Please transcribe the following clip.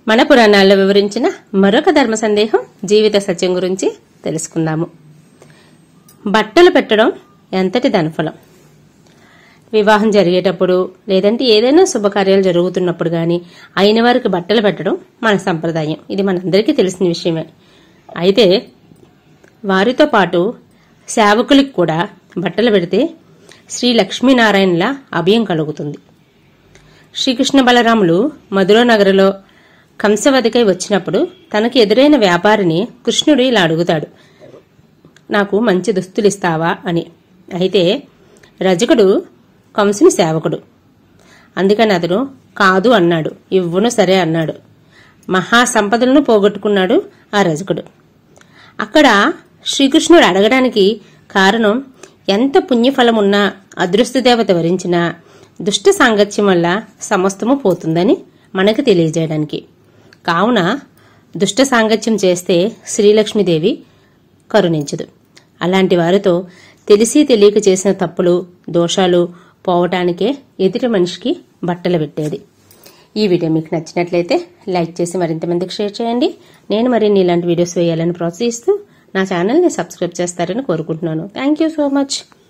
మన పురాణాల్లో వివరించిన మరొక ధర్మ సందేహం జీవిత సత్యం గురించి తెలుసుకుందాము బట్టలు పెట్టడం ఎంతటి ధనఫలం వివాహం జరిగేటప్పుడు లేదంటే ఏదైనా శుభకార్యాలు జరుగుతున్నప్పుడు గాని అయిన వారికి బట్టలు పెట్టడం మన సంప్రదాయం ఇది మనందరికీ తెలిసిన విషయమే అయితే వారితో పాటు సేవకులకు కూడా బట్టలు పెడితే శ్రీ లక్ష్మీనారాయణల అభయం కలుగుతుంది శ్రీకృష్ణ బలరాములు మధుర నగరలో కంసవదికై వచ్చినప్పుడు తనకు ఎదురైన వ్యాపారిని కృష్ణుడు ఇలా అడుగుతాడు నాకు మంచి దుస్తులు ఇస్తావా అని అయితే రజకుడు కంసుని సేవకుడు అందుకని అతను కాదు అన్నాడు ఇవ్వను సరే అన్నాడు మహా సంపదలను పోగొట్టుకున్నాడు ఆ రజకుడు అక్కడ శ్రీకృష్ణుడు అడగడానికి కారణం ఎంత పుణ్యఫలం ఉన్నా అదృష్ట దేవత వరించినా దుష్ట సాంగత్యం వల్ల సమస్తము పోతుందని మనకు తెలియజేయడానికి కావున దుష్ట సాంగత్యం చేస్తే శ్రీలక్ష్మీదేవి కరుణించదు అలాంటి వారితో తెలిసి తెలియక చేసిన తప్పులు దోషాలు పోవటానికే ఎదుటి మనిషికి బట్టలు పెట్టేది ఈ వీడియో మీకు నచ్చినట్లయితే లైక్ చేసి మరింత మందికి షేర్ చేయండి నేను మరిన్ని ఇలాంటి వీడియోస్ వేయాలని ప్రోత్సహిస్తూ నా ఛానల్ని సబ్స్క్రైబ్ చేస్తారని కోరుకుంటున్నాను థ్యాంక్ యూ సో మచ్